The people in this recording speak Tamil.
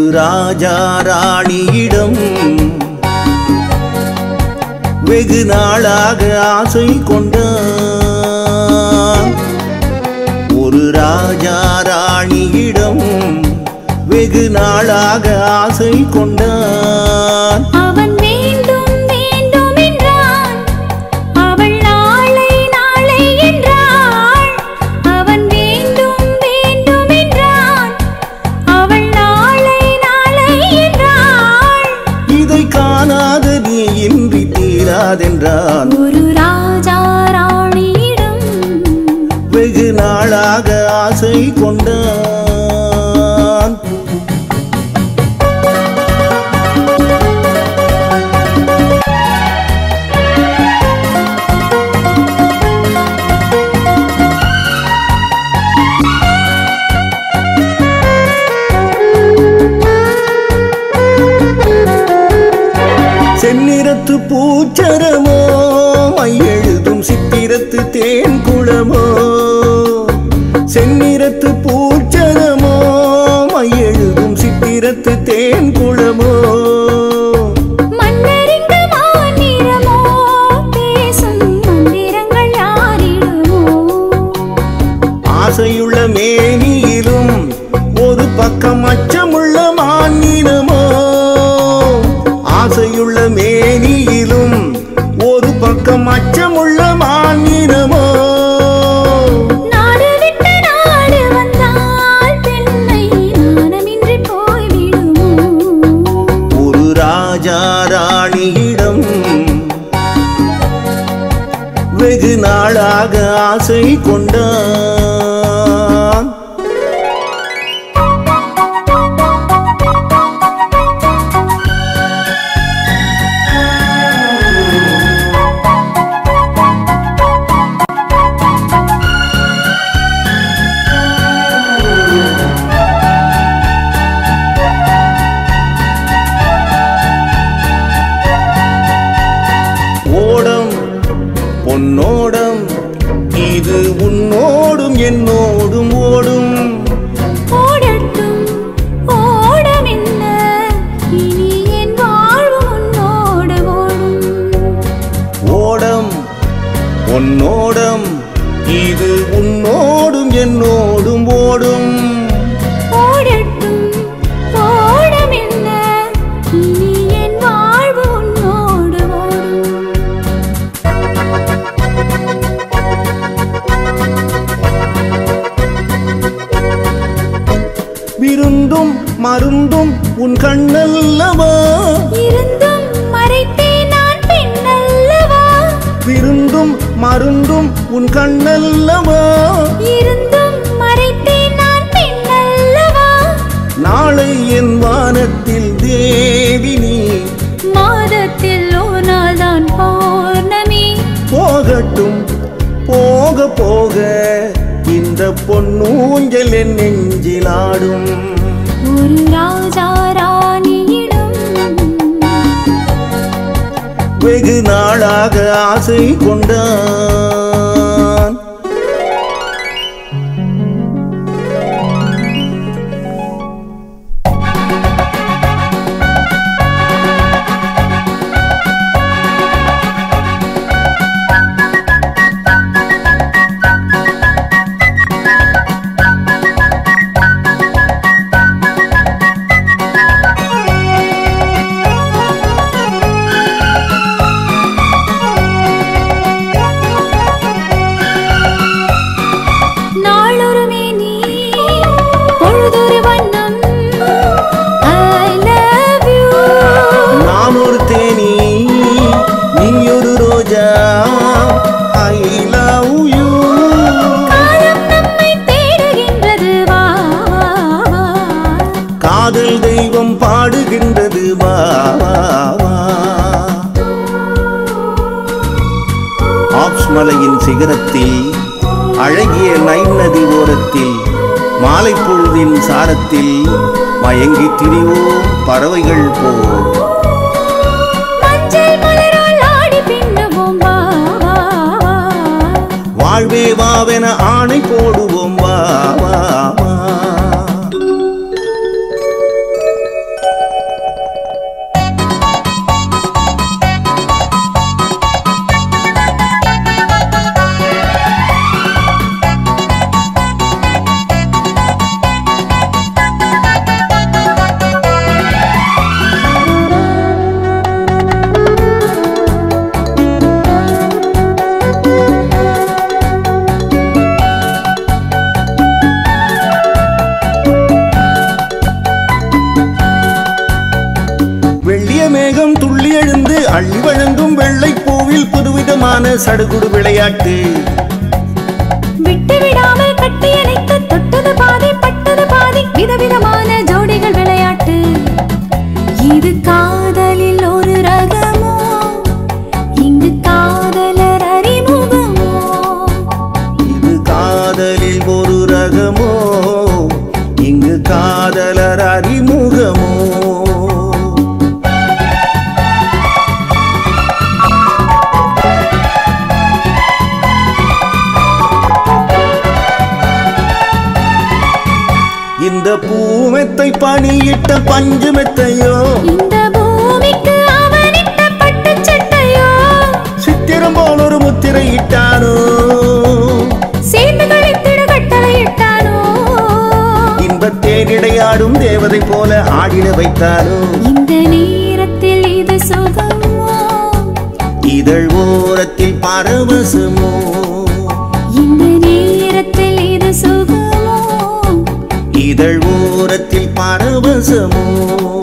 ராஜா ராணியிடம் வெகு நாளாக ஆசை கொண்டான் ஒரு ராஜா ராணியிடம் வெகு நாளாக ஆசை கொண்டான் அவன் வேண்டும் வேண்டும் என்றான் அவள் நாளை நாளை என்றாள் அவன் வேண்டும் வேண்டும் என்றான் அவள் நாளை நாளை என்றாள் இதை காணாத நீ இன்றி தீராதென்றான் ஒரு ராஜா ராணியிடம் வெகு நாளாக ஆசை கொண்டான் செந்நிறத்து பூச்சரமோ மையெழுதும் சித்திரத்து தேன் குளமோ செந்நிறத்து பூச்சரமோ மையெழுதும் சித்திரத்து தேன் குளமோ மன்னரிங்கு மாநிறமோ பேசும் மந்திரங்கள் யாரிடுமோ ஆசையுள்ள மேனியிலும் ஒரு பக்கம் அச்சமுள்ள மாநிலமோ ஆசையுள்ள மேனியிலும் ஒரு பக்கம் அச்சமுள்ள மாநிலமோ நாடு விட்டு நாடு வந்தால் பெண்ணை நாணமின்றி போய்விடுமோ ஒரு ராஜா ராணியிடம் வெகு நாளாக ஆசை கொண்டான் ஓடம் பொன்னோடம் இது உன்னோடும் என்னோடும் ஓடும் ஓடட்டும் ஓடமென்ன இனி என் வாழ்வு உன்னோடு ஓடும் ஓடம் பொன்னோடம் இது உன்னோடும் என்னோடும் ஓடும் ஓடட்டும் ஓடமென்ன இனி என் வாழ்வு உன்னோடு ஓடும் விருந்தும் மருந்தும் உன் கண்ணல்லவா இருந்தும் மறைத்தேன் நான் பெண்ணல்லவா விருந்தும் மருந்தும் உன் கண்ணல்லவா இருந்தும் மறைத்தேன் நான் பெண்ணல்லவா நாளை என் வானத்தில் தேவி நீ மாதத்தில் ஒரு நாள் தான் பௌர்ணமி போகட்டும் போக போக இந்த பொன்னூஞ்சல் என் நெஞ்சிலாடும் ஒரு ராஜா ராணியிடம் வெகு நாளாக ஆசை கொண்டான் நாளொரு மேனி பொழுதொரு வண்ணம் I love you நான் ஒரு தேனி நீ ஒரு ரோஜா ஐ லவ் யூ காலம் நம்மை தேடுகின்றது வா வா, வா. காதல் தெய்வம் பாடுகின்றது வா வா, வா. ஆப்ஸ் மலையின் சிகரத்தில் அழகிய நைல் நதி ஓரத்தில் மாலை பொழுதின் சாரத்தில் மயங்கி திரிவோம் பறவைகள் போல் மஞ்சள் மலரால் ஆடி பின்னுவோம் வா வா, வா. வாழ்வே வாவென ஆணை போடுவோம் வா வா வா அள்ளி வழங்கும் வெள்ளை பூவில் புதுவிதமான சடுகுடு விளையாட்டு விட்டு விடாமல் கட்டி அணைத்து தொட்டது பாதி பட்டது பாதி விதவிதமான ஜோடிகள் விளையாட்டு இது காதலில் ஒரு ரகமோ இங்கு காதலர் அறிமுகமோ இது காதலில் ஒரு ரகமோ இங்கு காதலர் அறிமுகமோ இந்த பூமெத்தை பணியிட்ட பஞ்சு மெத்தையோ இந்த பூமிக்கு அவனிட்ட பட்டுச் சட்டையோ சித்திரம் போல் ஒரு முத்திரை இட்டானோ சேர்ந்து கழித்திட கட்டளையிட்டானோ இன்பத் தேனிடையாடும் தேவதை போல ஆடிட வைத்தானோ இந்த நேரத்தில் இது சுகமோ இதழ் ஓரத்தில் பரவசமோ இந்த நேரத்தில் இது சுகமோ இதழ் ஓரத்தில் பரவசமோ